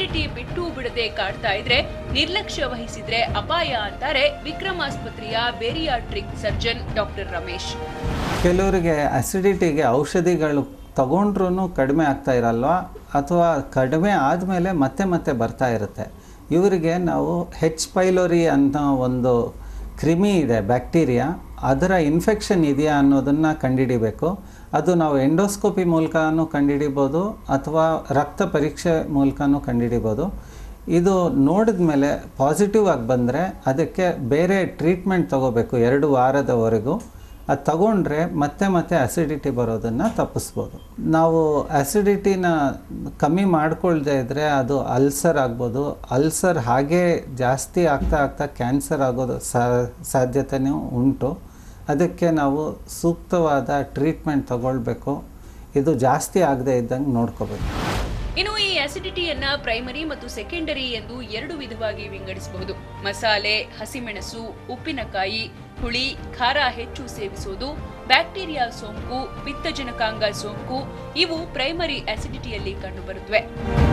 Acidity ಬಿಟ್ಟು ಬಿಡದೆ ಕಾಡ್ತಾ ಇದ್ರೆ ನಿರ್ಲಕ್ಷ್ಯ ವಹಿಸಿದ್ರೆ ಅಪಾಯ ಅಂತಾರೆ ವಿಕ್ರಮ್ ಆಸ್ಪತ್ರೆಯ ಬೇರಿಯಾಟ್ರಿಕ್ ಸರ್ಜನ್ ಡಾಕ್ಟರ್ ರಮೇಶ್ ಕೆಲವರಿಗೆ ಅಸಿಡಿಟಿಗೆ ಔಷಧಿಗಳು ತಗೊಂಡ್ರೂ ಕಡಿಮೆ ಆಗ್ತಾ ಇರಲ್ವಾ ಅಥವಾ ಕಡಿಮೆ ಆದಮೇಲೆ ಮತ್ತೆ ಮತ್ತೆ ಬರ್ತಾ ಇರುತ್ತೆ ಇವರಿಗೆ ನಾವು ಹೆಚ್ ಪೈಲೋರಿ ಅನ್ನೋ ಒಂದು ಕ್ರಿಮಿ ಇದೆ ಬ್ಯಾಕ್ಟೀರಿಯಾ ಅದರ ಇನ್ಫೆಕ್ಷನ್ ಇದೆಯಾ ಅನ್ನೋದನ್ನು ಕಂಡುಹಿಡಿಬೇಕು ಅದು ನಾವು ಎಂಡೋಸ್ಕೋಪಿ ಮೂಲಕನೂ ಕಂಡುಹಿಡಿಬೋದು ಅಥವಾ ರಕ್ತ ಪರೀಕ್ಷೆ ಮೂಲಕನೂ ಕಂಡುಹಿಡಿಬೋದು ಇದು ನೋಡಿದ ಮೇಲೆ ಪಾಸಿಟಿವ್ ಆಗಿ ಬಂದರೆ ಅದಕ್ಕೆ ಬೇರೆ ಟ್ರೀಟ್ಮೆಂಟ್ ತಗೋಬೇಕು ಎರಡು ವಾರದವರೆಗೂ ಅದು ತಗೊಂಡ್ರೆ ಮತ್ತೆ ಮತ್ತೆ ಅಸಿಡಿಟಿ ಬರೋದನ್ನು ತಪ್ಪಿಸ್ಬೋದು ನಾವು ಅಸಿಡಿಟಿನ ಕಮ್ಮಿ ಮಾಡ್ಕೊಳ್ದೇ ಇದ್ದರೆ ಅದು ಅಲ್ಸರ್ ಆಗ್ಬೋದು ಅಲ್ಸರ್ ಹಾಗೇ ಜಾಸ್ತಿ ಆಗ್ತಾ ಆಗ್ತಾ ಕ್ಯಾನ್ಸರ್ ಆಗೋದು ಸಾಧ್ಯತೆಯೂ ಉಂಟು ಅದಕ್ಕೆ ನಾವು ಸೂಕ್ತವಾದ ಟ್ರೀಟ್ಮೆಂಟ್ ತಗೊಳ್ಬೇಕು ಇದು ಜಾಸ್ತಿ ಆಗದೇ ಇದ್ದಂಗೆ ನೋಡ್ಕೋಬೇಕು ಇನ್ನು ಈ ಅಸಿಡಿಟಿಯನ್ನ ಪ್ರೈಮರಿ ಮತ್ತು ಸೆಕೆಂಡರಿ ಎಂದು ಎರಡು ವಿಧವಾಗಿ ವಿಂಗಡಿಸಬಹುದು ಮಸಾಲೆ ಹಸಿಮೆಣಸು ಉಪ್ಪಿನಕಾಯಿ ಹುಳಿ ಖಾರ ಹೆಚ್ಚು ಸೇವಿಸುವುದು ಬ್ಯಾಕ್ಟೀರಿಯಾ ಸೋಂಕು ಪಿತ್ತಜನಕಾಂಗ ಸೋಂಕು ಇವು ಪ್ರೈಮರಿ ಅಸಿಡಿಟಿಯಲ್ಲಿ ಕಂಡುಬರುತ್ತವೆ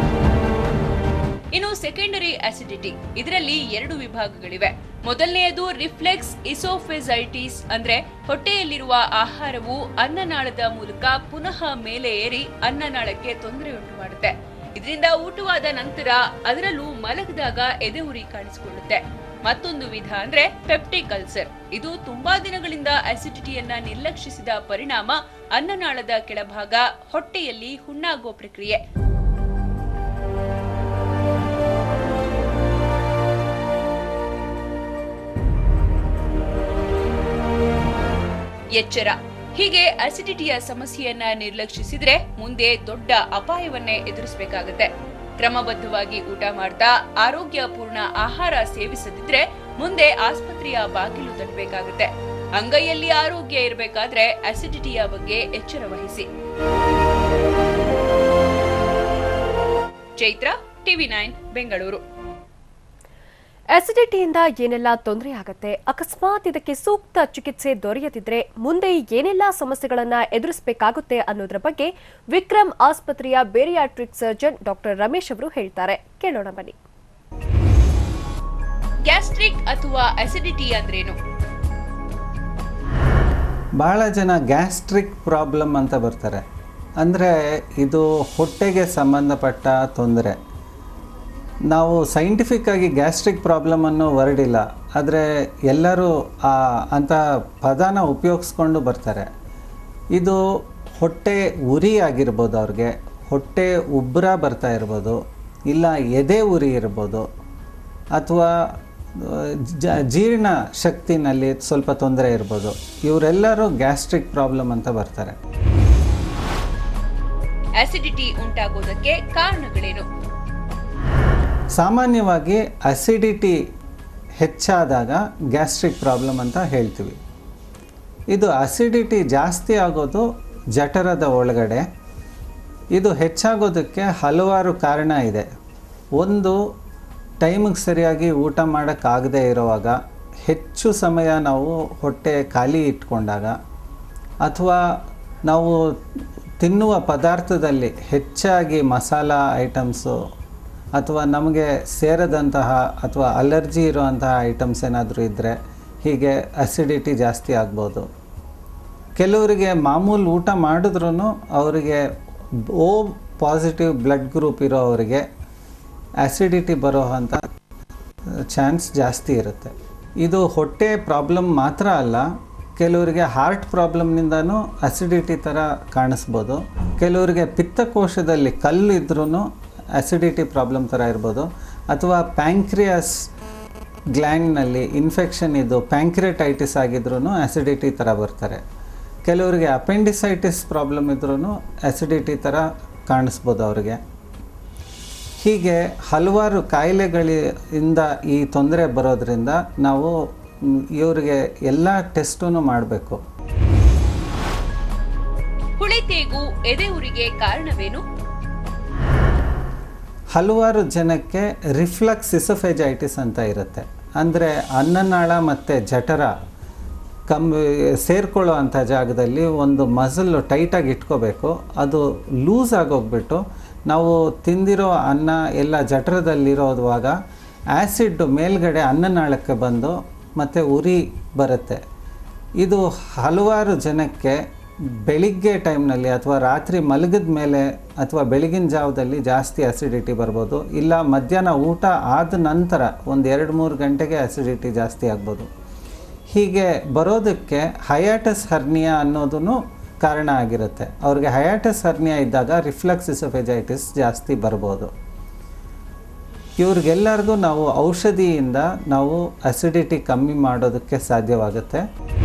ಇನ್ನು ಸೆಕೆಂಡರಿ ಅಸಿಡಿಟಿ ಇದರಲ್ಲಿ ಎರಡು ವಿಭಾಗಗಳಿವೆ ಮೊದಲನೆಯದು ರಿಫ್ಲೆಕ್ಸ್ ಇಸೋಫೆಸೈಟಿಸ್ ಅಂದ್ರೆ ಹೊಟ್ಟೆಯಲ್ಲಿರುವ ಆಹಾರವು ಅನ್ನನಾಳದ ಮೂಲಕ ಪುನಃ ಮೇಲೆ ಏರಿ ಅನ್ನನಾಳಕ್ಕೆ ತೊಂದರೆ ಉಂಟು ಮಾಡುತ್ತೆ ಇದರಿಂದ ಊಟವಾದ ನಂತರ ಅದರಲ್ಲೂ ಮಲಗಿದಾಗ ಎದೆ ಉರಿ ಕಾಣಿಸಿಕೊಳ್ಳುತ್ತೆ ಮತ್ತೊಂದು ವಿಧ ಅಂದ್ರೆ ಪೆಪ್ಟಿಕ್ ಅಲ್ಸರ್ ಇದು ತುಂಬಾ ದಿನಗಳಿಂದ ಅಸಿಡಿಟಿಯನ್ನ ನಿರ್ಲಕ್ಷಿಸಿದ ಪರಿಣಾಮ ಅನ್ನನಾಳದ ಕೆಳಭಾಗ ಹೊಟ್ಟೆಯಲ್ಲಿ ಹುಣ್ಣಾಗುವ ಪ್ರಕ್ರಿಯೆ ಎಚ್ಚರ ಹೀಗೆ ಅಸಿಡಿಟಿಯ ಸಮಸ್ಯೆಯನ್ನ ನಿರ್ಲಕ್ಷಿಸಿದ್ರೆ ಮುಂದೆ ದೊಡ್ಡ ಅಪಾಯವನ್ನೇ ಎದುರಿಸಬೇಕಾಗುತ್ತೆ ಕ್ರಮಬದ್ಧವಾಗಿ ಊಟ ಮಾಡ್ತಾ ಆರೋಗ್ಯಪೂರ್ಣ ಆಹಾರ ಸೇವಿಸದಿದ್ರೆ ಮುಂದೆ ಆಸ್ಪತ್ರೆಯ ಬಾಗಿಲು ತಟ್ಟಬೇಕಾಗುತ್ತೆ ಅಂಗೈಯಲ್ಲಿ ಆರೋಗ್ಯ ಇರಬೇಕಾದ್ರೆ ಅಸಿಡಿಟಿಯ ಬಗ್ಗೆ ಎಚ್ಚರ ವಹಿಸಿ ಚೈತ್ರ ಟಿವಿ ನೈನ್ ಬೆಂಗಳೂರು ಅಸಿಡಿಟಿಯಿಂದ ಏನೆಲ್ಲ ತೊಂದರೆ ಆಗತ್ತೆ ಅಕಸ್ಮಾತ್ ಇದಕ್ಕೆ ಸೂಕ್ತ ಚಿಕಿತ್ಸೆ ದೊರೆಯದಿದ್ರೆ ಮುಂದೆ ಏನೆಲ್ಲ ಸಮಸ್ಯೆಗಳನ್ನ ಎದುರಿಸಬೇಕಾಗುತ್ತೆ ಅನ್ನೋದ್ರ ಬಗ್ಗೆ ವಿಕ್ರಮ್ ಆಸ್ಪತ್ರೆಯ ಬೇರಿಯಾಟ್ರಿಕ್ ಸರ್ಜನ್ ಡಾಕ್ಟರ್ ರಮೇಶ್ ಅವರು ಹೇಳ್ತಾರೆ ಕೇಳೋಣ ಬನ್ನಿ ಗ್ಯಾಸ್ಟ್ರಿಕ್ ಅಥವಾ ಅಸಿಡಿಟಿ ಅಂದ್ರೇನು ಭಾಳ ಜನ ಗ್ಯಾಸ್ಟ್ರಿಕ್ ಪ್ರಾಬ್ಲಮ್ ಅಂತ ಬರ್ತಾರೆ ಅಂದರೆ ಇದು ಹೊಟ್ಟೆಗೆ ಸಂಬಂಧಪಟ್ಟ ತೊಂದರೆ ನಾವು ಸೈಂಟಿಫಿಕ್ಕಾಗಿ ಗ್ಯಾಸ್ಟ್ರಿಕ್ ಪ್ರಾಬ್ಲಮನ್ನು ಹೊರಡಿಲ್ಲ ಆದರೆ ಎಲ್ಲರೂ ಆ ಅಂಥ ಪದನ ಉಪಯೋಗಿಸ್ಕೊಂಡು ಬರ್ತಾರೆ ಇದು ಹೊಟ್ಟೆ ಉರಿ ಆಗಿರ್ಬೋದು ಅವ್ರಿಗೆ ಹೊಟ್ಟೆ ಉಬ್ಬರ ಬರ್ತಾ ಇರ್ಬೋದು ಇಲ್ಲ ಎದೆ ಉರಿ ಇರ್ಬೋದು ಅಥವಾ ಜ ಜೀರ್ಣ ಶಕ್ತಿನಲ್ಲಿ ಸ್ವಲ್ಪ ತೊಂದರೆ ಇರ್ಬೋದು ಇವರೆಲ್ಲರೂ ಗ್ಯಾಸ್ಟ್ರಿಕ್ ಪ್ರಾಬ್ಲಮ್ ಅಂತ ಬರ್ತಾರೆ ಅಸಿಡಿಟಿ ಉಂಟಾಗೋದಕ್ಕೆ ಕಾರಣಗಳೇನು ಸಾಮಾನ್ಯವಾಗಿ ಅಸಿಡಿಟಿ ಹೆಚ್ಚಾದಾಗ ಗ್ಯಾಸ್ಟ್ರಿಕ್ ಪ್ರಾಬ್ಲಮ್ ಅಂತ ಹೇಳ್ತೀವಿ ಇದು ಅಸಿಡಿಟಿ ಜಾಸ್ತಿ ಆಗೋದು ಜಠರದ ಒಳಗಡೆ ಇದು ಹೆಚ್ಚಾಗೋದಕ್ಕೆ ಹಲವಾರು ಕಾರಣ ಇದೆ ಒಂದು ಟೈಮಿಗೆ ಸರಿಯಾಗಿ ಊಟ ಮಾಡೋಕ್ಕಾಗದೇ ಇರುವಾಗ ಹೆಚ್ಚು ಸಮಯ ನಾವು ಹೊಟ್ಟೆ ಖಾಲಿ ಇಟ್ಕೊಂಡಾಗ ಅಥವಾ ನಾವು ತಿನ್ನುವ ಪದಾರ್ಥದಲ್ಲಿ ಹೆಚ್ಚಾಗಿ ಮಸಾಲ ಐಟಮ್ಸು ಅಥವಾ ನಮಗೆ ಸೇರದಂತಹ ಅಥವಾ ಅಲರ್ಜಿ ಇರುವಂತಹ ಐಟಮ್ಸ್ ಏನಾದರೂ ಇದ್ದರೆ ಹೀಗೆ ಅಸಿಡಿಟಿ ಜಾಸ್ತಿ ಆಗ್ಬೋದು ಕೆಲವರಿಗೆ ಮಾಮೂಲು ಊಟ ಮಾಡಿದ್ರೂ ಅವರಿಗೆ ಓ ಪಾಸಿಟಿವ್ ಬ್ಲಡ್ ಗ್ರೂಪ್ ಇರೋ ಅವರಿಗೆ ಆ್ಯಸಿಡಿಟಿ ಬರೋ ಅಂಥ ಚಾನ್ಸ್ ಜಾಸ್ತಿ ಇರುತ್ತೆ ಇದು ಹೊಟ್ಟೆ ಪ್ರಾಬ್ಲಮ್ ಮಾತ್ರ ಅಲ್ಲ ಕೆಲವರಿಗೆ ಹಾರ್ಟ್ ಪ್ರಾಬ್ಲಮ್ನಿಂದನೂ ಅಸಿಡಿಟಿ ಥರ ಕಾಣಿಸ್ಬೋದು ಕೆಲವರಿಗೆ ಪಿತ್ತಕೋಶದಲ್ಲಿ ಕಲ್ಲು ಇದ್ರೂ ಅಸಿಡಿಟಿ ಪ್ರಾಬ್ಲಮ್ ಥರ ಇರ್ಬೋದು ಅಥವಾ ಪ್ಯಾಂಕ್ರಿಯಾಸ್ ಗ್ಲ್ಯಾಂಡ್ನಲ್ಲಿ ಇನ್ಫೆಕ್ಷನ್ ಇದ್ದು ಪ್ಯಾಂಕ್ರಿಯಟೈಟಿಸ್ ಆಗಿದ್ರೂ ಅಸಿಡಿಟಿ ಥರ ಬರ್ತಾರೆ ಕೆಲವರಿಗೆ ಅಪೆಂಡಿಸೈಟಿಸ್ ಪ್ರಾಬ್ಲಮ್ ಇದ್ರೂ ಅಸಿಡಿಟಿ ಥರ ಕಾಣಿಸ್ಬೋದು ಅವರಿಗೆ ಹೀಗೆ ಹಲವಾರು ಕಾಯಿಲೆಗಳಿಂದ ಈ ತೊಂದರೆ ಬರೋದ್ರಿಂದ ನಾವು ಮ್, ಇವರಿಗೆ ಎಲ್ಲ ಟೆಸ್ಟೂ ಮಾಡಬೇಕು ಹುಳಿತೇಗು ಎದೆ ಉರಿಗೆ ಕಾರಣವೇನು ಹಲವಾರು ಜನಕ್ಕೆ ರಿಫ್ಲಕ್ಸ್ ಇಸೋಫೆಜೈಟಿಸ್ ಅಂತ ಇರುತ್ತೆ ಅಂದರೆ ಅನ್ನನಾಳ ಮತ್ತು ಜಠರ ಕಂಬಿ ಸೇರ್ಕೊಳ್ಳೋ ಅಂಥ ಜಾಗದಲ್ಲಿ ಒಂದು ಮಸಲ್ಲು ಟೈಟಾಗಿ ಇಟ್ಕೋಬೇಕು ಅದು ಲೂಸ್ ಆಗೋಗ್ಬಿಟ್ಟು ನಾವು ತಿಂದಿರೋ ಅನ್ನ ಎಲ್ಲ ಜಠರದಲ್ಲಿರೋದುವಾಗ ಆ್ಯಸಿಡ್ ಮೇಲ್ಗಡೆ ಅನ್ನನಾಳಕ್ಕೆ ಬಂದು ಮತ್ತು ಉರಿ ಬರುತ್ತೆ ಇದು ಹಲವಾರು ಜನಕ್ಕೆ ಬೆಳಿಗ್ಗೆ ಟೈಮ್ನಲ್ಲಿ ಅಥವಾ ರಾತ್ರಿ ಮಲಗಿದ ಮೇಲೆ ಅಥವಾ ಬೆಳಗಿನ ಜಾವದಲ್ಲಿ ಜಾಸ್ತಿ ಅಸಿಡಿಟಿ ಬರ್ಬೋದು ಇಲ್ಲ ಮಧ್ಯಾಹ್ನ ಊಟ ಆದ ನಂತರ ಒಂದು ಎರಡು ಮೂರು ಗಂಟೆಗೆ ಅಸಿಡಿಟಿ ಜಾಸ್ತಿ ಆಗ್ಬೋದು ಹೀಗೆ ಬರೋದಕ್ಕೆ ಹಯಾಟಸ್ ಹರ್ನಿಯಾ ಅನ್ನೋದೂ ಕಾರಣ ಆಗಿರುತ್ತೆ ಅವ್ರಿಗೆ ಹಯಾಟಸ್ ಹರ್ನಿಯಾ ಇದ್ದಾಗ ರಿಫ್ಲಕ್ಸ್ ಇಸೋಫೆಜೈಟಿಸ್ ಜಾಸ್ತಿ ಬರ್ಬೋದು ಇವ್ರಿಗೆಲ್ಲರಿಗೂ ನಾವು ಔಷಧಿಯಿಂದ ನಾವು ಅಸಿಡಿಟಿ ಕಮ್ಮಿ ಮಾಡೋದಕ್ಕೆ ಸಾಧ್ಯವಾಗುತ್ತೆ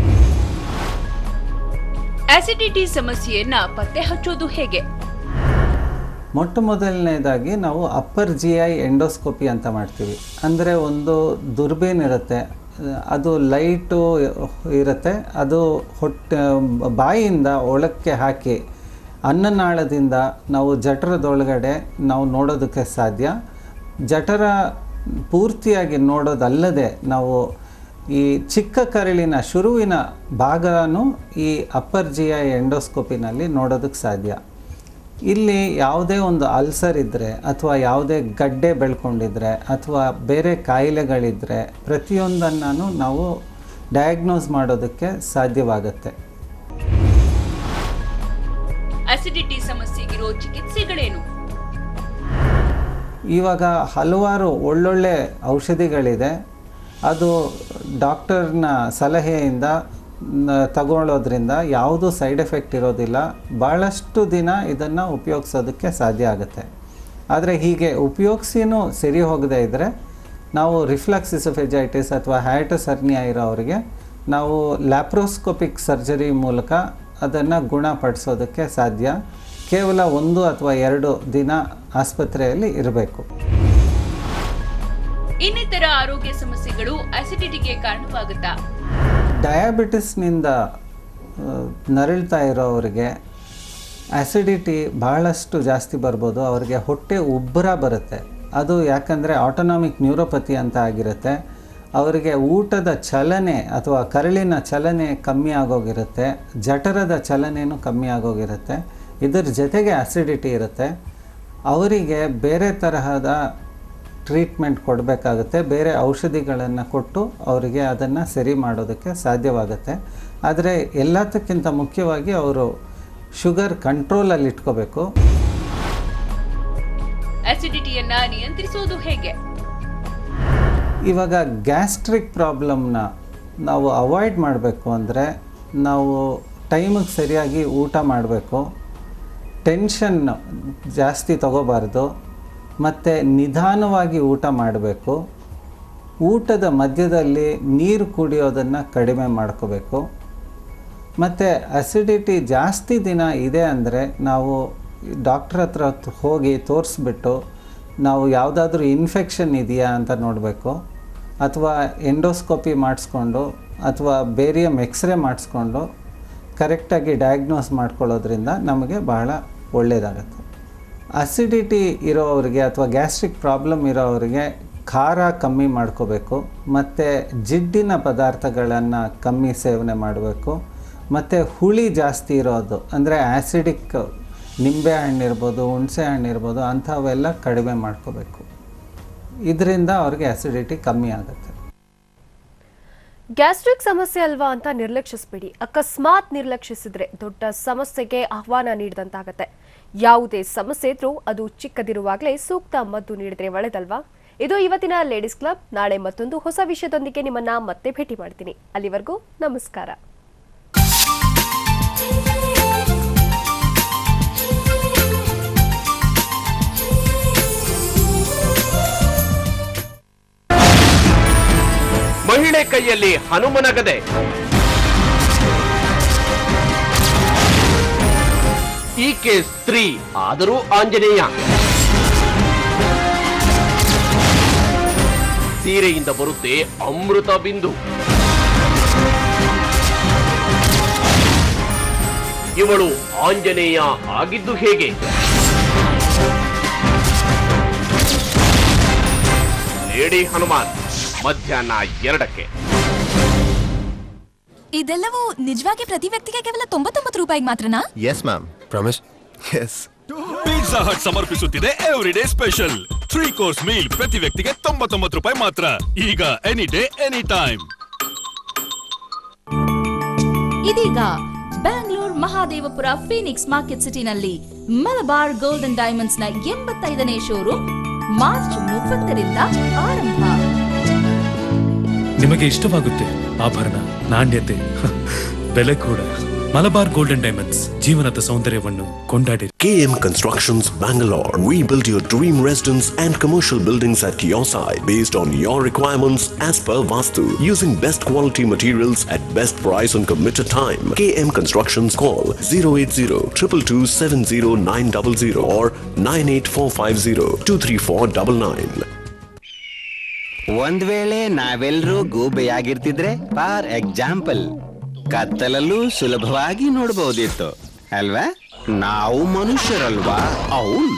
ಆಸಿಡಿಟಿ ಸಮಸ್ಯೆಯನ್ನ ಪತ್ತೆ ಹಚ್ಚೋದು ಹೇಗೆ ಮೊಟ್ಟ ಮೊದಲನೇದಾಗಿ ನಾವು ಅಪ್ಪರ್ ಜಿ ಐ ಎಂಡೋಸ್ಕೋಪಿ ಅಂತ ಮಾಡ್ತೀವಿ ಅಂದರೆ ಒಂದು ದುರ್ಬೀನ್ ಇರುತ್ತೆ ಅದು ಲೈಟು ಇರುತ್ತೆ ಅದು ಹೊಟ್ಟೆ ಬಾಯಿಯಿಂದ ಒಳಕ್ಕೆ ಹಾಕಿ ಅನ್ನನಾಳದಿಂದ ನಾವು ಜಠರದೊಳಗಡೆ ನಾವು ನೋಡೋದಕ್ಕೆ ಸಾಧ್ಯ ಜಠರ ಪೂರ್ತಿಯಾಗಿ ನೋಡೋದಲ್ಲದೆ ನಾವು ಈ ಚಿಕ್ಕ ಕರಳಿನ ಶುರುವಿನ ಭಾಗನೂ ಈ ಅಪ್ಪರ್ ಜಿ ಐ ಎಂಡೋಸ್ಕೋಪಿನಲ್ಲಿ ನೋಡೋದಕ್ಕೆ ಸಾಧ್ಯ ಇಲ್ಲಿ ಯಾವುದೇ ಒಂದು ಅಲ್ಸರ್ ಇದ್ದರೆ ಅಥವಾ ಯಾವುದೇ ಗಡ್ಡೆ ಬೆಳ್ಕೊಂಡಿದ್ರೆ ಅಥವಾ ಬೇರೆ ಕಾಯಿಲೆಗಳಿದ್ದರೆ ಪ್ರತಿಯೊಂದನ್ನು ನಾವು ಡಯಾಗ್ನೋಸ್ ಮಾಡೋದಕ್ಕೆ ಸಾಧ್ಯವಾಗುತ್ತೆ ಅಸಿಡಿಟಿ ಸಮಸ್ಯೆಗಿರೋ ಚಿಕಿತ್ಸೆಗಳೇನು ಇವಾಗ ಹಲವಾರು ಒಳ್ಳೊಳ್ಳೆ ಔಷಧಿಗಳಿದೆ ಅದು ಡಾಕ್ಟರ್ನ ಸಲಹೆಯಿಂದ ನ- ತಗೊಳ್ಳೋದ್ರಿಂದ ಯಾವುದೂ ಸೈಡ್ ಎಫೆಕ್ಟ್ ಇರೋದಿಲ್ಲ ಭಾಳಷ್ಟು ದಿನ ಇದನ್ನು ಉಪಯೋಗಿಸೋದಕ್ಕೆ ಸಾಧ್ಯ ಆಗುತ್ತೆ ಆದರೆ ಹೀಗೆ ಉಪಯೋಗಿಸಿನೂ ಸರಿ ಹೋಗದೇ ಇದ್ದರೆ ನಾವು ರಿಫ್ಲಕ್ಸ್ ಇಸೋಫೆಜೈಟಿಸ್ ಅಥವಾ ಹ್ಯಾಟಸ್ ಹರ್ನಿಯಾ ಇರೋರಿಗೆ ನಾವು ಲ್ಯಾಪ್ರೋಸ್ಕೋಪಿಕ್ ಸರ್ಜರಿ ಮೂಲಕ ಅದನ್ನು ಗುಣಪಡಿಸೋದಕ್ಕೆ ಸಾಧ್ಯ ಕೇವಲ ಒಂದು ಅಥವಾ ಎರಡು ದಿನ ಆಸ್ಪತ್ರೆಯಲ್ಲಿ ಇರಬೇಕು ಇನ್ನಿತರ ಆರೋಗ್ಯ ಸಮಸ್ಯೆಗಳು ಅಸಿಡಿಟಿಗೆ ಕಾರಣವಾಗುತ್ತಾ ಡಯಾಬಿಟಿಸ್ನಿಂದ ಆ, ನರಳ್ತಾ ಇರೋರಿಗೆ ಆ್ಯಸಿಡಿಟಿ ಬಹಳಷ್ಟು ಜಾಸ್ತಿ ಬರ್ಬೋದು ಅವರಿಗೆ ಹೊಟ್ಟೆ ಉಬ್ಬರ ಬರುತ್ತೆ ಅದು ಯಾಕಂದರೆ ಆಟೋನಾಮಿಕ್ ನ್ಯೂರೋಪತಿ ಅಂತ ಆಗಿರುತ್ತೆ ಅವರಿಗೆ ಊಟದ ಚಲನೆ ಅಥವಾ ಕರಳಿನ ಚಲನೆ ಕಮ್ಮಿ ಆಗೋಗಿರುತ್ತೆ ಜಠರದ ಚಲನೆಯೂ ಕಮ್ಮಿ ಆಗೋಗಿರುತ್ತೆ ಇದರ ಜೊತೆಗೆ ಆ್ಯಸಿಡಿಟಿ ಇರುತ್ತೆ ಅವರಿಗೆ ಬೇರೆ ತರಹದ ಟ್ರೀಟ್ಮೆಂಟ್ ಕೊಡಬೇಕಾಗುತ್ತೆ ಬೇರೆ ಔಷಧಿಗಳನ್ನು ಕೊಟ್ಟು ಅವರಿಗೆ ಅದನ್ನು ಸರಿ ಮಾಡೋದಕ್ಕೆ ಸಾಧ್ಯವಾಗುತ್ತೆ ಆದರೆ ಎಲ್ಲದಕ್ಕಿಂತ ಮುಖ್ಯವಾಗಿ ಅವರು ಶುಗರ್ ಕಂಟ್ರೋಲಲ್ಲಿ ಇಟ್ಕೋಬೇಕು ಅಸಿಡಿಟಿಯನ್ನ ನಿಯಂತ್ರಿಸೋದು ಹೇಗೆ ಇವಾಗ ಗ್ಯಾಸ್ಟ್ರಿಕ್ ಪ್ರಾಬ್ಲಮ್ನ ನಾವು ಅವಾಯ್ಡ್ ಮಾಡಬೇಕು ಅಂದರೆ ನಾವು ಟೈಮಿಗೆ ಸರಿಯಾಗಿ ಊಟ ಮಾಡಬೇಕು ಟೆನ್ಷನ್ ಜಾಸ್ತಿ ತಗೋಬಾರ್ದು ಮತ್ತು ನಿಧಾನವಾಗಿ ಊಟ ಮಾಡಬೇಕು ಊಟದ ಮಧ್ಯದಲ್ಲಿ ನೀರು ಕುಡಿಯೋದನ್ನು ಕಡಿಮೆ ಮಾಡ್ಕೋಬೇಕು ಮತ್ತು ಅಸಿಡಿಟಿ ಜಾಸ್ತಿ ದಿನ ಇದೆ ಅಂದರೆ ನಾವು ಡಾಕ್ಟ್ರ್ ಹತ್ರ ತ್- ಹೋಗಿ ತೋರಿಸ್ಬಿಟ್ಟು ನಾವು ಯಾವುದಾದ್ರೂ ಇನ್ಫೆಕ್ಷನ್ ಇದೆಯಾ ಅಂತ ನೋಡಬೇಕು ಅಥವಾ ಎಂಡೋಸ್ಕೋಪಿ ಮಾಡಿಸ್ಕೊಂಡು ಅಥವಾ ಬೇರಿಯಮ್ ಎಕ್ಸ್ರೇ ಮಾಡಿಸ್ಕೊಂಡು ಕರೆಕ್ಟಾಗಿ ಡಯಾಗ್ನೋಸ್ ಮಾಡ್ಕೊಳ್ಳೋದ್ರಿಂದ ನಮಗೆ ಬಹಳ ಒಳ್ಳೆಯದಾಗುತ್ತೆ ಅಸಿಡಿಟಿ ಇರೋವರಿಗೆ ಅಥವಾ ಗ್ಯಾಸ್ಟ್ರಿಕ್ ಪ್ರಾಬ್ಲಮ್ ಇರೋವರಿಗೆ ಖಾರ ಕಮ್ಮಿ ಮಾಡ್ಕೋಬೇಕು ಮತ್ತು ಜಿಡ್ಡಿನ ಪದಾರ್ಥಗಳನ್ನು ಕಮ್ಮಿ ಸೇವನೆ ಮಾಡಬೇಕು ಮತ್ತು ಹುಳಿ ಜಾಸ್ತಿ ಇರೋದು ಅಂದರೆ ಆ್ಯಸಿಡಿಕ್ ನಿಂಬೆ ಹಣ್ಣು ಇರ್ಬೋದು ಹುಣಸೆ ಹಣ್ಣು ಇರ್ಬೋದು ಅಂಥವೆಲ್ಲ ಕಡಿಮೆ ಮಾಡ್ಕೋಬೇಕು ಇದರಿಂದ ಅವ್ರಿಗೆ ಆ್ಯಸಿಡಿಟಿ ಕಮ್ಮಿ ಆಗುತ್ತೆ ಗ್ಯಾಸ್ಟ್ರಿಕ್ ಸಮಸ್ಯೆ ಅಲ್ವಾ ಅಂತ ನಿರ್ಲಕ್ಷಿಸಬೇಡಿ ಅಕಸ್ಮಾತ್ ನಿರ್ಲಕ್ಷಿಸಿದ್ರೆ ದೊಡ್ಡ ಸಮಸ್ಯೆಗೆ ಆಹ್ವಾನ ನೀಡಿದಂತಾಗತ್ತೆ ಯಾವುದೇ ಸಮಸ್ಯೆ ಇದ್ರೂ ಅದು ಚಿಕ್ಕದಿರುವಾಗಲೇ ಸೂಕ್ತ ಮದ್ದು ನೀಡಿದ್ರೆ ಒಳ್ಳೆದಲ್ವಾ ಇದು ಇವತ್ತಿನ ಲೇಡೀಸ್ ಕ್ಲಬ್ ನಾಳೆ ಮತ್ತೊಂದು ಹೊಸ ವಿಷಯದೊಂದಿಗೆ ನಿಮ್ಮನ್ನ ಮತ್ತೆ ಭೇಟಿ ಮಾಡ್ತೀನಿ ಅಲ್ಲಿವರೆಗೂ ನಮಸ್ಕಾರ ಮಹಿಳೆ ಕೈಯಲ್ಲಿ ಹನುಮನ ಗದೆ ಈಕೆ ಸ್ತ್ರೀ ಆದರೂ ಆಂಜನೇಯ ಸೀರೆಯಿಂದ ಬರುತ್ತೆ ಅಮೃತ ಬಿಂದು ಇವಳು ಆಂಜನೇಯ ಆಗಿದ್ದು ಹೇಗೆ ಲೇಡಿ ಹನುಮಾನ್ ಮಧ್ಯಾಹ್ನ ಎರಡಕ್ಕೆ ಇದೆಲ್ಲವೂ ನಿಜವಾಗಿ ಪ್ರತಿ ವ್ಯಕ್ತಿಗೆ ಕೇವಲ ತೊಂಬತ್ತೊಂಬತ್ತು ರೂಪಾಯಿಗೆ ಮಾತ್ರನಾ yes ma'am promise yes Pizza Hut ಸಮರ್ಪಿಸುತ್ತಿದೆ everyday special three course meal ಪ್ರತಿ ವ್ಯಕ್ತಿಗೆ ತೊಂಬತ್ತೊಂಬತ್ತು ರೂಪಾಯಿ ಮಾತ್ರ ಈಗ ಎನಿ ಡೇ ಎನಿ ಟೈಮ್ ಇದೀಗ ಬ್ಯಾಂಗ್ಳೂರ್ ಮಹಾದೇವಪುರ ಫೀನಿಕ್ಸ್ ಮಾರ್ಕೆಟ್ ಸಿಟಿನಲ್ಲಿ ಮಲಬಾರ್ ಗೋಲ್ಡನ್ ಡೈಮಂಡ್ಸ್ ನ ಎಂಬತ್ತೈದನೇ ಶೋರೂಮ್ ಮಾರ್ಚ್ ಮೂವತ್ತರಿಂದ ಆರಂಭ ನಿಮಗೆ ಇಷ್ಟವಾಗುತ್ತೆ ಆಭರಣ ನಾಣ್ಯತೆ ಬೆಲೆ ಕೂಡ ಮಲಬಾರ್ ಗೋಲ್ಡನ್ ಡೈಮಂಡ್ಸ್ ಜೀವನದ ಸೌಂದರ್ಯವನ್ನು ಕೊಂಡಾಡಿ KM Constructions Bangalore. We build your dream residence and commercial buildings at your side based on your requirements as per Vastu using best quality materials at best price and committed time. KM Constructions call 080 222 70900 or 98450 23499. ಒಂದ್ ವೇಳೆ ನಾವೆಲ್ಲರೂ ಗೂಬೆಯಾಗಿರ್ತಿದ್ರೆ for example ಕತ್ತಲಲ್ಲೂ ಸುಲಭವಾಗಿ ನೋಡಬಹುದಿತ್ತು ಅಲ್ವಾ ನಾವು ಮನುಷ್ಯರಲ್ವಾ అవుನ್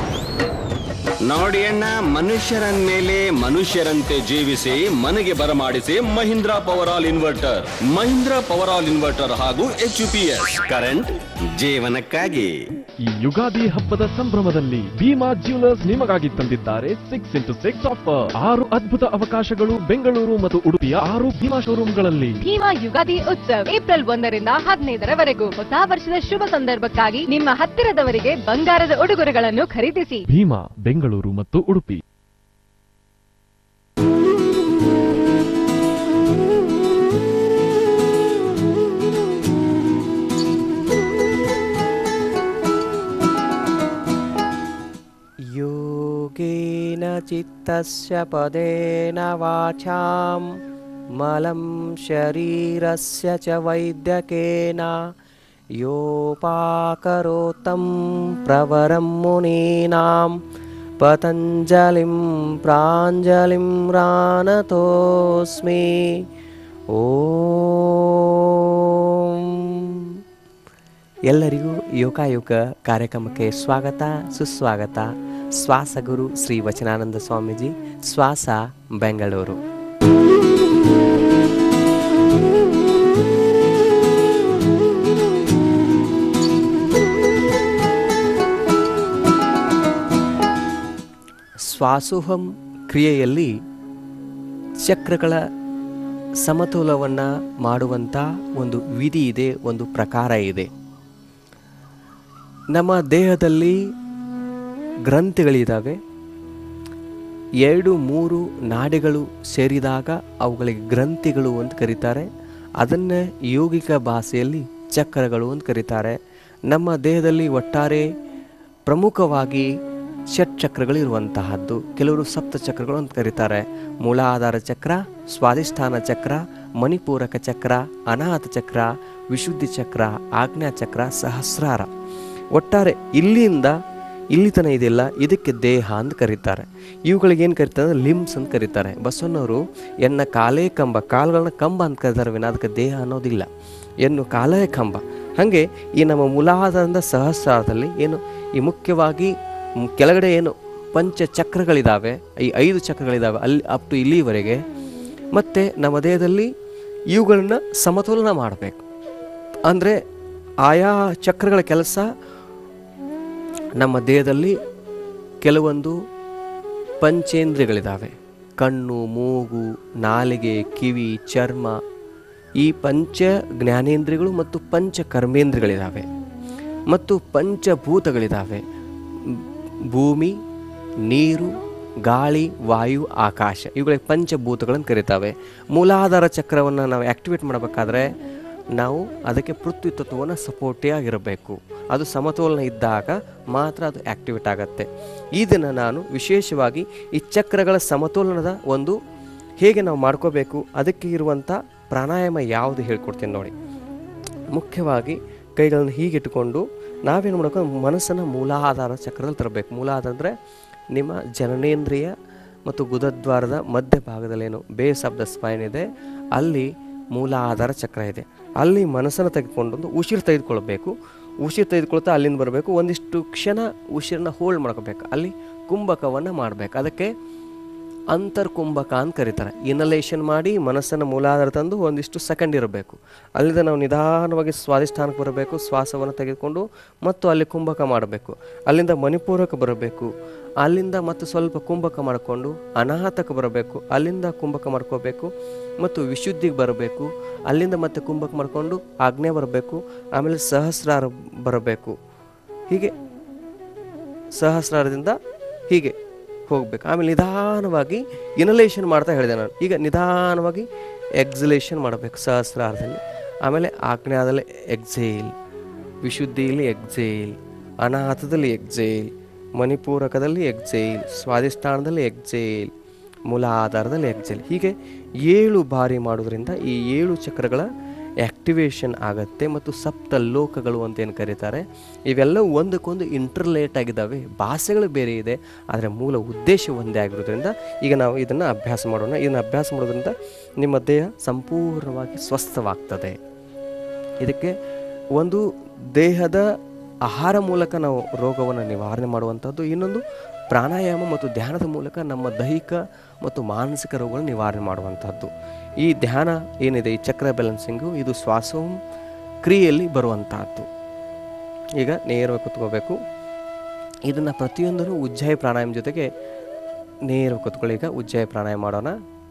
ನೋಡಿ ಅಣ್ಣ ಮನುಷ್ಯರನ್ಮೇಲೆ ಮನುಷ್ಯರಂತೆ ಜೀವಿಸಿ ಮನೆಗೆ ಬರಮಾಡಿಸಿ Mahindra Powerol inverter Mahindra Powerol inverter ಹಾಗೂ H U P S current ಜೀವನಕ್ಕಾಗಿ ಈ ಯುಗಾದಿ ಹಬ್ಬದ ಸಂಭ್ರಮದಲ್ಲಿ ಭೀಮಾ ಜ್ಯುವೆಲರ್ಸ್ ನಿಮಗಾಗಿ ತಂದಿದ್ದಾರೆ ಸಿಕ್ಸ್ ಇಂಟು ಸಿಕ್ಸ್ ಆಫರ್ ಆರು ಅದ್ಭುತ ಅವಕಾಶಗಳು ಬೆಂಗಳೂರು ಮತ್ತು ಉಡುಪಿಯ ಆರು ಭೀಮಾ ಶೋರೂಮ್ಗಳಲ್ಲಿ ಭೀಮಾ ಯುಗಾದಿ ಉತ್ಸವ್ ಏಪ್ರಿಲ್ ಒಂದರಿಂದ ಹದಿನೈದರವರೆಗೂ ಹೊಸ ವರ್ಷದ ಶುಭ ಸಂದರ್ಭಕ್ಕಾಗಿ ನಿಮ್ಮ ಹತ್ತಿರದವರಿಗೆ ಬಂಗಾರದ ಉಡುಗೊರೆಗಳನ್ನು ಖರೀದಿಸಿ ಭೀಮಾ ಬೆಂಗಳೂರು ಮತ್ತು ಉಡುಪಿ योगेन चित्तस्य पदेन वाचां मलं शरीरस्य च वैद्यकेन योपाकरोतं प्रवरं मुनीनां पतञ्जलिं प्राञ्जलिं रानतोऽस्मि ॐ ಎಲ್ಲರಿಗೂ ಯೋಗಾಯೋಗ ಕಾರ್ಯಕ್ರಮಕ್ಕೆ ಸ್ವಾಗತ ಸುಸ್ವಾಗತ ಶ್ವಾಸಗುರು ಶ್ರೀ ವಚನಾನಂದ ಸ್ವಾಮೀಜಿ ಶ್ವಾಸ ಬೆಂಗಳೂರು ಶ್ವಾಸೋಹಂ ಕ್ರಿಯೆಯಲ್ಲಿ ಚಕ್ರಗಳ ಸಮತೋಲವನ್ನು ಮಾಡುವಂಥ ಒಂದು ವಿಧಿ ಇದೆ ಒಂದು ಪ್ರಕಾರ ಇದೆ ನಮ್ಮ ದೇಹದಲ್ಲಿ ಗ್ರಂಥಿಗಳಿದ್ದಾವೆ ಎರಡು ಮೂರು ನಾಡಿಗಳು ಸೇರಿದಾಗ ಅವುಗಳಿಗೆ ಗ್ರಂಥಿಗಳು ಅಂತ ಕರೀತಾರೆ ಅದನ್ನೇ ಯೋಗಿಕ ಭಾಷೆಯಲ್ಲಿ ಚಕ್ರಗಳು ಅಂತ ಕರೀತಾರೆ ನಮ್ಮ ದೇಹದಲ್ಲಿ ಒಟ್ಟಾರೆ ಪ್ರಮುಖವಾಗಿ ಷಟ್ಚಕ್ರಗಳು ಇರುವಂತಹದ್ದು ಕೆಲವರು ಸಪ್ತ ಚಕ್ರಗಳು ಅಂತ ಕರೀತಾರೆ ಮೂಲಾಧಾರ ಚಕ್ರ ಸ್ವಾಧಿಷ್ಠಾನ ಚಕ್ರ ಮಣಿಪೂರಕ ಚಕ್ರ ಅನಾಥ ಚಕ್ರ ವಿಶುದ್ಧಿ ಚಕ್ರ ಆಜ್ಞಾ ಚಕ್ರ ಸಹಸ್ರಾರ ಒಟ್ಟಾರೆ ಇಲ್ಲಿಂದ ಇಲ್ಲಿ ತನ ಇದೆಯಲ್ಲ ಇದಕ್ಕೆ ದೇಹ ಅಂತ ಕರೀತಾರೆ ಇವುಗಳಿಗೆ ಏನು ಕರೀತಾರೆ ಅಂದ್ರೆ ಲಿಮ್ಸ್ ಅಂತ ಕರೀತಾರೆ ಬಸವಣ್ಣವರು ಎನ್ನ ಕಾಲೇ ಕಂಬ ಕಾಲುಗಳನ್ನ ಕಂಬ ಅಂತ ಕರೀತಾರೆ ವಿನ ಅದಕ್ಕೆ ದೇಹ ಅನ್ನೋದಿಲ್ಲ ಎನ್ನು ಕಾಲೇ ಕಂಬ ಹಾಗೆ ಈ ನಮ್ಮ ಮೂಲಾಧಾರದಿಂದ ಸಹಸ್ರಾರದಲ್ಲಿ ಏನು ಈ ಮುಖ್ಯವಾಗಿ ಮ್- ಕೆಳಗಡೆ ಏನು ಪಂಚ ಚಕ್ರಗಳಿದ್ದಾವೆ ಈ ಐದು ಚಕ್ರಗಳಿದ್ದಾವೆ ಅಲ್ಲಿ ಅಪ್ ಟು ಇಲ್ಲಿವರೆಗೆ ಮತ್ತು ನಮ್ಮ ದೇಹದಲ್ಲಿ ಇವುಗಳನ್ನ ಸಮತೋಲನ ಮಾಡಬೇಕು ಅಂದರೆ ಆಯಾ ಚಕ್ರಗಳ ಕೆಲಸ ನಮ್ಮ ದೇಹದಲ್ಲಿ ಕೆಲವೊಂದು ಪಂಚೇಂದ್ರಿಯಗಳಿದ್ದಾವೆ ಕಣ್ಣು ಮೂಗು ನಾಲಿಗೆ ಕಿವಿ ಚರ್ಮ ಈ ಪಂಚ ಜ್ಞಾನೇಂದ್ರಿಯಗಳು ಮತ್ತು ಪಂಚ ಕರ್ಮೇಂದ್ರಿಯಗಳಿದ್ದಾವೆ ಮತ್ತು ಪಂಚಭೂತಗಳಿದ್ದಾವೆ ಭೂಮಿ ನೀರು ಗಾಳಿ ವಾಯು ಆಕಾಶ ಇವುಗಳಿಗೆ ಪಂಚಭೂತಗಳನ್ನು ಕರೀತಾವೆ ಮೂಲಾಧಾರ ಚಕ್ರವನ್ನು ನಾವು ಆ್ಯಕ್ಟಿವೇಟ್ ಮಾಡಬೇಕಾದ್ರೆ ನಾವು ಅದಕ್ಕೆ ಪೃಥ್ವಿ ತತ್ವವನ್ನು ಸಪೋರ್ಟೇ ಆಗಿರಬೇಕು ಅದು ಸಮತೋಲನ ಇದ್ದಾಗ ಮಾತ್ರ ಅದು ಆ್ಯಕ್ಟಿವೇಟ್ ಆಗುತ್ತೆ ಇದನ್ನು ನಾನು ವಿಶೇಷವಾಗಿ ಈ ಚಕ್ರಗಳ ಸಮತೋಲನದ ಒಂದು ಹೇಗೆ ನಾವು ಮಾಡ್ಕೋಬೇಕು ಅದಕ್ಕೆ ಇರುವಂಥ ಪ್ರಾಣಾಯಾಮ ಯಾವುದು ಹೇಳ್ಕೊಡ್ತೀನಿ ನೋಡಿ ಮುಖ್ಯವಾಗಿ ಕೈಗಳನ್ನು ಹೀಗಿಟ್ಟುಕೊಂಡು ನಾವೇನು ಮಾಡಬೇಕು ಮನಸ್ಸನ್ನು ಮೂಲಾಧಾರ ಚಕ್ರದಲ್ಲಿ ತರಬೇಕು ಮೂಲಾಧಾರ ಅಂದರೆ ನಿಮ್ಮ ಜನನೇಂದ್ರಿಯ ಮತ್ತು ಗುದದ್ವಾರದ ಮಧ್ಯಭಾಗದಲ್ಲೇನು ಬೇಸ್ ಆಫ್ ದ ಸ್ಪೈನ್ ಇದೆ ಅಲ್ಲಿ ಮೂಲಾಧಾರ ಚಕ್ರ ಇದೆ ಅಲ್ಲಿ ಮನಸ್ಸನ್ನು ತೆಗೆದುಕೊಂಡು ಉಸಿರು ತೆಗೆದುಕೊಳ್ಬೇಕು ಉಸಿರು ತೆಗೆದುಕೊಳ್ತಾ ಅಲ್ಲಿಂದ ಬರಬೇಕು ಒಂದಿಷ್ಟು ಕ್ಷಣ ಉಸಿರನ್ನ ಹೋಲ್ಡ್ ಮಾಡ್ಕೋಬೇಕು ಅಲ್ಲಿ ಕುಂಭಕವನ್ನು ಮಾಡಬೇಕು ಅದಕ್ಕೆ ಅಂತರ್ಕುಂಭಕ ಅಂತ ಕರೀತಾರೆ ಇನಲೇಷನ್ ಮಾಡಿ ಮನಸ್ಸನ್ನು ಮೂಲಾಧಾರ ತಂದು ಒಂದಿಷ್ಟು ಸೆಕೆಂಡ್ ಇರಬೇಕು ಅಲ್ಲಿಂದ ನಾವು ನಿಧಾನವಾಗಿ ಸ್ವಾಧಿಷ್ಠಾನಕ್ಕೆ ಬರಬೇಕು ಶ್ವಾಸವನ್ನು ತೆಗೆದುಕೊಂಡು ಮತ್ತು ಅಲ್ಲಿ ಕುಂಭಕ ಮಾಡಬೇಕು ಅಲ್ಲಿಂದ ಮಣಿಪೂರಕ್ಕೆ ಬರಬೇಕು ಅಲ್ಲಿಂದ ಮತ್ತೆ ಸ್ವಲ್ಪ ಕುಂಭಕ ಮಾಡಿಕೊಂಡು ಅನಾಹತಕ್ಕೆ ಬರಬೇಕು ಅಲ್ಲಿಂದ ಕುಂಭಕ ಮಾಡ್ಕೋಬೇಕು ಮತ್ತು ವಿಶುದ್ಧಿಗೆ ಬರಬೇಕು ಅಲ್ಲಿಂದ ಮತ್ತೆ ಕುಂಭಕ ಮಾಡಿಕೊಂಡು ಆಜ್ಞೆ ಬರಬೇಕು ಆಮೇಲೆ ಸಹಸ್ರಾರ ಬರಬೇಕು ಹೀಗೆ ಸಹಸ್ರಾರದಿಂದ ಹೀಗೆ ಹೋಗ್ಬೇಕು ಆಮೇಲೆ ನಿಧಾನವಾಗಿ ಇನಲೇಷನ್ ಮಾಡ್ತಾ ಹೇಳಿದೆ ನಾನು ಈಗ ನಿಧಾನವಾಗಿ ಎಕ್ಸಲೇಷನ್ ಮಾಡಬೇಕು ಸಹಸ್ರಾರದಲ್ಲಿ ಆಮೇಲೆ ಆಜ್ಞಾದಲ್ಲಿ ಎಕ್ಸೇಲ್ ವಿಶುದ್ಧಿಯಲ್ಲಿ ಎಕ್ಸೇಲ್ ಅನಾಥದಲ್ಲಿ ಎಕ್ಸೇಲ್ ಮಣಿಪೂರಕದಲ್ಲಿ ಎಕ್ಸೇಲ್ ಸ್ವಾಧಿಷ್ಠಾನದಲ್ಲಿ ಎಕ್ಸೇಲ್ ಮೂಲಾಧಾರದಲ್ಲಿ ಎಕ್ಸೇಲ್ ಹೀಗೆ ಏಳು ಬಾರಿ ಮಾಡೋದ್ರಿಂದ ಈ ಏಳು ಚಕ್ರಗಳ ಆ್ಯಕ್ಟಿವೇಶನ್ ಆಗುತ್ತೆ ಮತ್ತು ಸಪ್ತ ಲೋಕಗಳು ಅಂತ ಏನು ಕರೀತಾರೆ ಇವೆಲ್ಲವೂ ಒಂದಕ್ಕೊಂದು ಇಂಟರ್ಲೇಟ್ ಆಗಿದ್ದಾವೆ ಭಾಷೆಗಳು ಬೇರೆ ಇದೆ ಆದರೆ ಮೂಲ ಉದ್ದೇಶ ಒಂದೇ ಆಗಿರೋದ್ರಿಂದ ಈಗ ನಾವು ಇದನ್ನು ಅಭ್ಯಾಸ ಮಾಡೋಣ ಇದನ್ನು ಅಭ್ಯಾಸ ಮಾಡೋದ್ರಿಂದ ನಿಮ್ಮ ದೇಹ ಸಂಪೂರ್ಣವಾಗಿ ಸ್ವಸ್ಥವಾಗ್ತದೆ ಇದಕ್ಕೆ ಒಂದು ದೇಹದ ಆಹಾರ ಮೂಲಕ ನಾವು ರೋಗವನ್ನು ನಿವಾರಣೆ ಮಾಡುವಂಥದ್ದು ಇನ್ನೊಂದು ಪ್ರಾಣಾಯಾಮ ಮತ್ತು ಧ್ಯಾನದ ಮೂಲಕ ನಮ್ಮ ದೈಹಿಕ ಮತ್ತು ಮಾನಸಿಕ ರೋಗಗಳನ್ನು ನಿವಾರಣೆ ಮಾಡುವಂಥದ್ದು ಈ ಧ್ಯಾನ ಏನಿದೆ ಈ ಚಕ್ರ ಬ್ಯಾಲೆನ್ಸಿಂಗು ಇದು ಶ್ವಾಸೋಂ ಕ್ರಿಯೆಯಲ್ಲಿ ಬರುವಂತಹದ್ದು ಈಗ ನೇರವಾಗಿ ಕುತ್ಕೋಬೇಕು ಇದನ್ನು ಪ್ರತಿಯೊಂದನ್ನು ಉಜ್ಜಾಯಿ ಪ್ರಾಣಾಯಾಮ ಜೊತೆಗೆ ನೇರವಾಗಿ ಕುತ್ಕೊಳ್ಳಿ ಈಗ ಉಜ್ಜಾಯಿ ಪ್ರಾಣಾಯಾಮ ಮಾಡೋಣ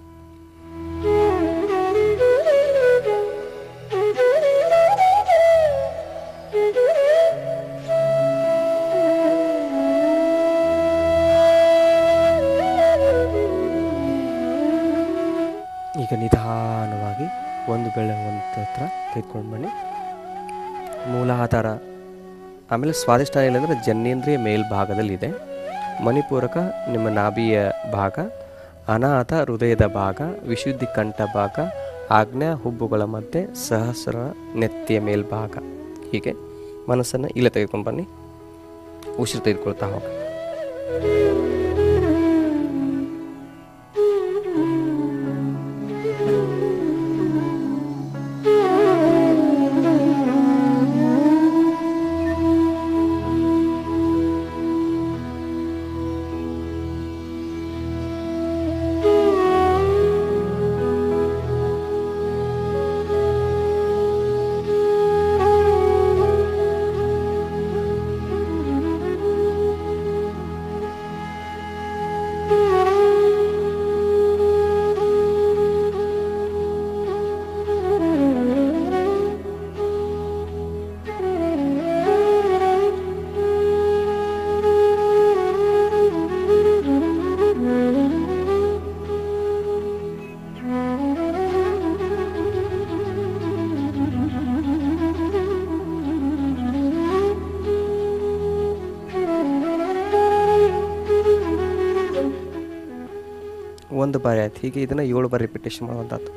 ಈಗ ನಿಧಾನವಾಗಿ ಒಂದು ಬೆಳೆ ಒಂದು ಹತ್ರ ತೆಗೆದುಕೊಂಡು ಬನ್ನಿ ಮೂಲಾಧಾರ ಆಮೇಲೆ ಸ್ವಾದಿಷ್ಠಾನ ಇಲ್ಲಂದರೆ ಜನ್ನೇಂದ್ರಿಯ ಮೇಲ್ಭಾಗದಲ್ಲಿದೆ ಮಣಿಪೂರಕ ನಿಮ್ಮ ನಾಭಿಯ ಭಾಗ ಅನಾಥ ಹೃದಯದ ಭಾಗ ವಿಶುದ್ಧಿ ಕಂಠ ಭಾಗ ಆಜ್ಞಾ ಹುಬ್ಬುಗಳ ಮಧ್ಯೆ ಸಹಸ್ರ ನೆತ್ತಿಯ ಮೇಲ್ಭಾಗ ಹೀಗೆ ಮನಸ್ಸನ್ನು ಇಲ್ಲೇ ತೆಗೆದುಕೊಂಡು ಬನ್ನಿ ಉಸಿರು ತೆಗೆದುಕೊಳ್ತಾ ಹೋಗಿ ಒಂದು ಬಾರಿ ಆಯ್ತು ಹೀಗೆ ಇದನ್ನು ಏಳು ಬಾರಿ ರಿಪಿಟೇಷನ್ ಮಾಡುವಂಥದ್ದು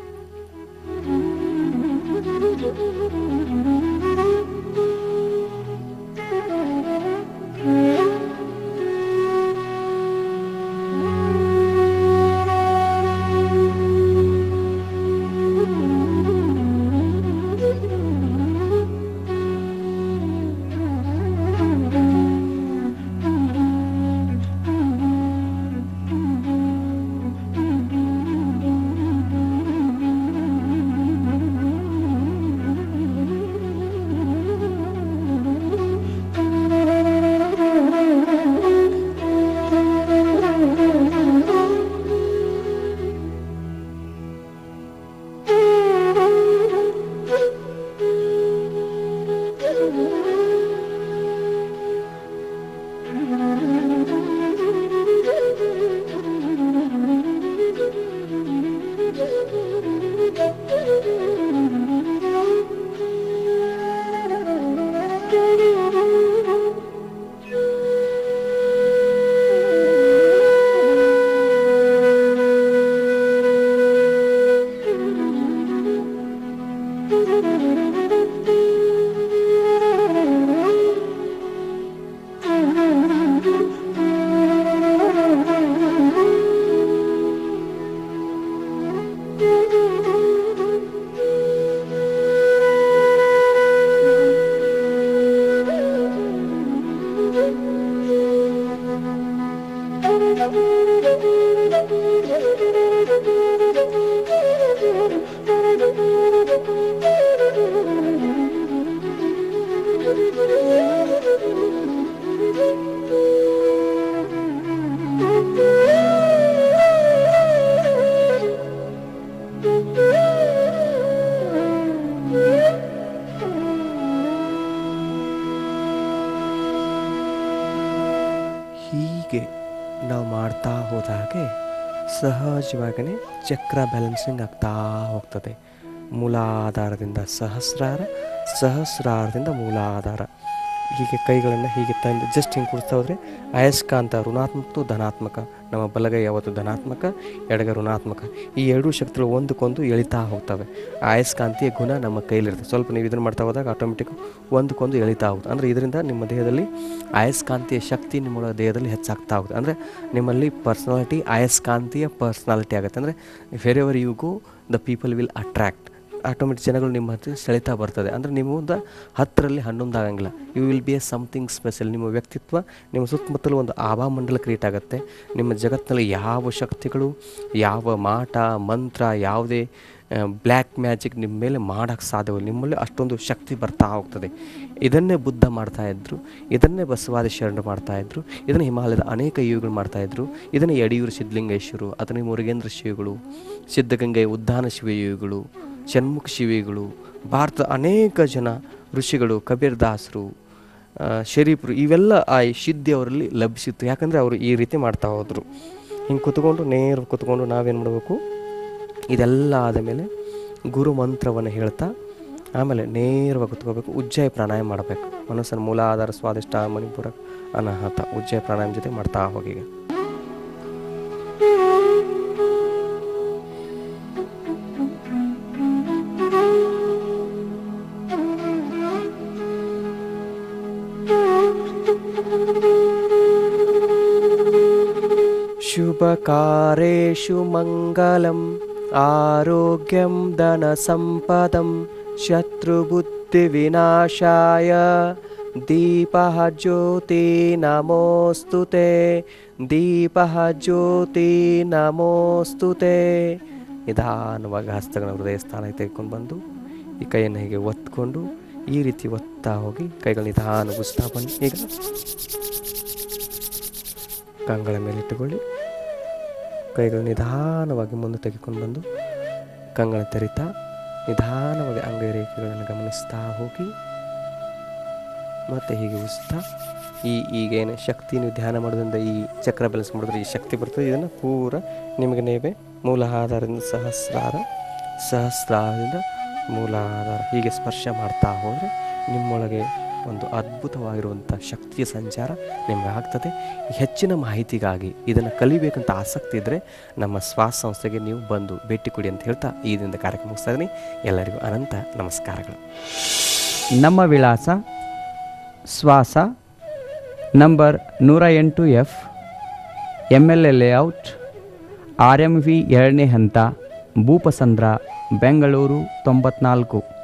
ಮಾಡ್ತಾ ಹೋದ ಹಾಗೆ ಸಹಜವಾಗಿಯೇ ಚಕ್ರ ಬ್ಯಾಲೆನ್ಸಿಂಗ್ ಆಗ್ತಾ ಹೋಗ್ತದೆ ಮೂಲಾಧಾರದಿಂದ ಸಹಸ್ರಾರ ಸಹಸ್ರಾರದಿಂದ ಮೂಲಾಧಾರ ಹೀಗೆ ಕೈಗಳನ್ನು ಹೀಗೆ ತಂದು ಜಸ್ಟ್ ಹಿಂಗೆ ಕುಡಿಸ್ತಾ ಹೋದರೆ ಅಯಸ್ಕಾಂತ ಋಣಾತ್ಮಕ ಧನಾತ್ಮಕ ನಮ್ಮ ಬಲಗೈ ಯಾವತ್ತು ಧನಾತ್ಮಕ ಎಡಗೈ ಋಣಾತ್ಮಕ ಈ ಎರಡೂ ಶಕ್ತಿಗಳು ಒಂದಕ್ಕೊಂದು ಎಳಿತಾ ಹೋಗ್ತವೆ ಆ ಅಯಸ್ಕಾಂತೀಯ ಗುಣ ನಮ್ಮ ಕೈಲಿರುತ್ತೆ ಸ್ವಲ್ಪ ನೀವು ಇದನ್ನು ಮಾಡ್ತಾ ಹೋದಾಗ ಆಟೋಮೆಟಿಕ್ ಒಂದಕ್ಕೊಂದು ಎಳಿತಾ ಹೋಗುತ್ತೆ ಅಂದರೆ ಇದರಿಂದ ನಿಮ್ಮ ದೇಹದಲ್ಲಿ ಅಯಸ್ಕಾಂತೀಯ ಶಕ್ತಿ ನಿಮ್ಮ ದೇಹದಲ್ಲಿ ಹೆಚ್ಚಾಗ್ತಾ ಹೋಗುತ್ತೆ ಅಂದರೆ ನಿಮ್ಮಲ್ಲಿ ಪರ್ಸ್ನಾಲಿಟಿ ಅಯಸ್ಕಾಂತೀಯ ಪರ್ಸ್ನಾಲಿಟಿ ಆಗುತ್ತೆ ಅಂದರೆ wherever you go the people will attract automatic ಜನಗಳು ನಿಮ್ಮ ಹತ್ರ ಸೆಳೆತಾ ಬರ್ತದೆ ಅಂದರೆ ನಿಮ್ಮಿಂದ ಹತ್ತರಲ್ಲಿ ಹನ್ನೊಂದಾಗಂಗಿಲ್ಲ you will be a something special ನಿಮ್ಮ ವ್ಯಕ್ತಿತ್ವ ನಿಮ್ಮ ಸುತ್ತಮುತ್ತಲು ಒಂದು ಆಭಾಮಂಡಲ ಕ್ರಿಯೇಟ್ ಆಗುತ್ತೆ ನಿಮ್ಮ ಜಗತ್ತಿನಲ್ಲಿ ಯಾವ ಶಕ್ತಿಗಳು ಯಾವ ಮಾಟ ಮಂತ್ರ ಯಾವುದೇ ಬ್ಲ್ಯಾಕ್ ಮ್ಯಾಜಿಕ್ ನಿಮ್ಮ ಮೇಲೆ ಮಾಡೋಕ್ಕೆ ಸಾಧ್ಯವಿಲ್ಲ ನಿಮ್ಮಲ್ಲಿ ಅಷ್ಟೊಂದು ಶಕ್ತಿ ಬರ್ತಾ ಹೋಗ್ತದೆ ಇದನ್ನೇ ಬುದ್ಧ ಮಾಡ್ತಾ ಇದ್ರು ಇದನ್ನೇ ಬಸವಾದಿ ಶರಣರು ಮಾಡ್ತಾ ಇದ್ರು ಇದನ್ನು ಹಿಮಾಲಯದ ಅನೇಕ ಯೋಗಿಗಳು ಮಾಡ್ತಾ ಇದ್ರು ಇದನ್ನು ಯಡಿಯೂರು ಸಿದ್ಧಲಿಂಗೇಶ್ವರು ಅದನ್ನೇ ಮುರುಗೇಂದ್ರ ಶಿವಗಳು ಸಿದ್ಧಗಂಗೆ ಉದ್ಧಾನ ಶಿವಯೋಗಿಗಳು ಷಣ್ಮುಖ ಶಿವಿಗಳು ಭಾರತದ ಅನೇಕ ಜನ ಋಷಿಗಳು ಕಬೀರ್ ದಾಸರು ಆ, ಶರೀಫರು ಇವೆಲ್ಲ ಆ ಸಿದ್ಧಿ ಅವರಲ್ಲಿ ಲಭಿಸಿತ್ತು ಯಾಕಂದರೆ ಅವರು ಈ ರೀತಿ ಮಾಡ್ತಾ ಹೋದರು ಹಿಂಗೆ ಕುತ್ಕೊಂಡು ನೇರ ಕುತ್ಕೊಂಡು ನಾವೇನು ಮಾಡಬೇಕು ಇದೆಲ್ಲ ಆದಮೇಲೆ ಗುರು ಮಂತ್ರವನ್ನು ಹೇಳ್ತಾ ಆಮೇಲೆ ನೇರವಾಗಿ ಕುತ್ಕೋಬೇಕು ಉಜ್ಜಯ ಪ್ರಾಣಾಯಾಮ ಮಾಡಬೇಕು ಮನಸ್ಸನ್ನು ಮೂಲಾಧಾರ ಸ್ವಾದಿಷ್ಟ ಮಣಿಪುರ ಅನಾಹತ ಉಜ್ಜಯ ಪ್ರಾಣಾಯಾಮ ಜೊತೆ ಮಾಡ್ತಾ ಹೋಗೀಗ शुभकारेषु मङ्गलम् आरोग्यं धनसम्पदं शत्रुबुद्धिविनाशाय दीपः ज्योति नमोऽस्तु ते दीपः ज्योति ನಮೋಸ್ತು ತೇ ನಿಧಾನವಾಗಿ ಹಸ್ತಗಳ ಹೃದಯ ಸ್ಥಾನಕ್ಕೆ ತೆಗೆದುಕೊಂಡು ಬಂದು ಈ ಕೈಯನ್ನು ಹೀಗೆ ಒತ್ಕೊಂಡು ಈ ರೀತಿ ಒತ್ತಾ ಹೋಗಿ ಕೈಗಳು ನಿಧಾನ ಉಗಿಸ್ತಾ ಬನ್ನಿ ಈಗ ಕಂಗಳ ಮೇಲೆ ಇಟ್ಟುಕೊಳ್ಳಿ ಕೈಗಳು ನಿಧಾನವಾಗಿ ಮುಂದೆ ತೆಗೆದುಕೊಂಡು ಬಂದು ಕಂಗಳ ತೆರಿತಾ ನಿಧಾನವಾಗಿ ಅಂಗೈ ರೇಖೆಗಳನ್ನು ಗಮನಿಸ್ತಾ ಹೋಗಿ ಮತ್ತು ಹೀಗೆ ಉಸ್ತಾ ಈ ಈಗೇನು ಶಕ್ತಿ ನೀವು ಧ್ಯಾನ ಮಾಡೋದ್ರಿಂದ ಈ ಚಕ್ರ ಬ್ಯಾಲೆನ್ಸ್ ಮಾಡಿದ್ರೆ ಈ ಶಕ್ತಿ ಬರ್ತದೆ ಇದನ್ನು ಪೂರ ನಿಮಗೆ ನೀವೇ ಮೂಲಾಧಾರದಿಂದ ಸಹಸ್ರಾರ ಸಹಸ್ರಾರದಿಂದ ಮೂಲಾಧಾರ ಹೀಗೆ ಸ್ಪರ್ಶ ಮಾಡ್ತಾ ಹೋದರೆ ನಿಮ್ಮೊಳಗೆ ಒಂದು ಅದ್ಭುತವಾಗಿರುವಂಥ ಶಕ್ತಿಯ ಸಂಚಾರ ನಿಮಗೆ ಆಗ್ತದೆ ಹೆಚ್ಚಿನ ಮಾಹಿತಿಗಾಗಿ ಇದನ್ನು ಕಲಿಬೇಕಂತ ಆಸಕ್ತಿ ಇದ್ದರೆ ನಮ್ಮ ಶ್ವಾಸ ಸಂಸ್ಥೆಗೆ ನೀವು ಬಂದು ಭೇಟಿ ಕೊಡಿ ಅಂತ ಹೇಳ್ತಾ ಈ ದಿನದ ಕಾರ್ಯಕ್ರಮ ಮುಗಿಸ್ತಾ ಇದ್ದೀನಿ ಎಲ್ಲರಿಗೂ ಅನಂತ ನಮಸ್ಕಾರಗಳು ನಮ್ಮ ವಿಳಾಸ ಶ್ವಾಸ ನಂಬರ್ ನೂರ ಎಂಟು F M L A layout R M V ಎರಡನೇ ಹಂತ ಭೂಪಸಂದ್ರ ಬೆಂಗಳೂರು ತೊಂಬತ್ನಾಲ್ಕು